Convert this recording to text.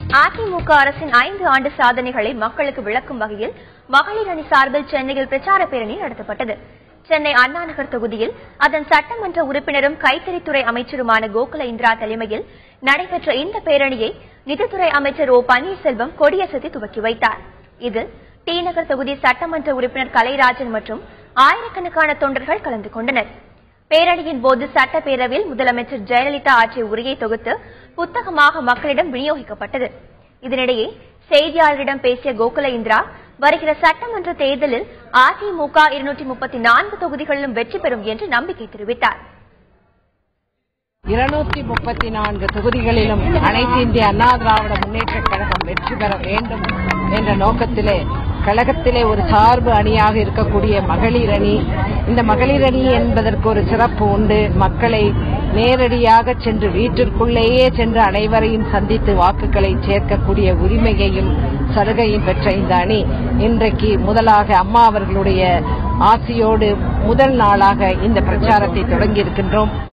அதிமுக அரசின் ஐந்து ஆண்டு சாதனைகளை மக்களுக்கு விளக்கும் வகையில் மகளிர் அணி சார்பில் சென்னையில் பிரச்சார பேரணி நடத்தப்பட்டது சென்னை அண்ணா நகர் தொகுதியில் அதன் சட்டமன்ற உறுப்பினரும் கைத்தறித்துறை அமைச்சருமான கோகுல இந்திரா தலைமையில் நடைபெற்ற இந்த பேரணியை நிதித்துறை அமைச்சர் ஓ பன்னீர்செல்வம் கொடியசைத்து துவக்கி வைத்தார் இதில் டி நகர் தொகுதி சட்டமன்ற உறுப்பினர் கலைராஜன் மற்றும் ஆயிரக்கணக்கான தொண்டர்கள் கலந்து கொண்டனர் பேரணியின் போது சட்டப்பேரவையில் முதலமைச்சர் ஜெயலலிதா ஆற்றிய உரையை தொகுத்து புத்தகமாக மக்களிடம் விநியோகிக்கப்பட்டது இதனிடையே செய்தியாளரிடம் பேசிய கோகுல இந்திரா வருகிற சட்டமன்ற தேர்தலில் அதிமுக இருநூற்றி முப்பத்தி நான்கு தொகுதிகளிலும் வெற்றி பெறும் என்று நம்பிக்கை தெரிவித்தார் இருநூத்தி முப்பத்தி நான்கு தொகுதிகளிலும் அனைத்து இந்திய அண்ணா திராவிட முன்னேற்றக் கழகம் வெற்றி பெற வேண்டும் என்ற நோக்கத்திலே கழகத்திலே ஒரு சார்பு அணியாக இருக்கக்கூடிய மகளிர் அணி இந்த மகளிர் அணி என்பதற்கு ஒரு சிறப்பு உண்டு மக்களை நேரடியாக சென்று வீட்டிற்குள்ளேயே சென்று அனைவரையும் சந்தித்து வாக்குகளை சேர்க்கக்கூடிய உரிமையையும் சலுகையும் பெற்ற இந்த அணி இன்றைக்கு முதலாக அம்மா அவர்களுடைய ஆசியோடு முதல் நாளாக இந்த பிரச்சாரத்தை தொடங்கியிருக்கின்றோம்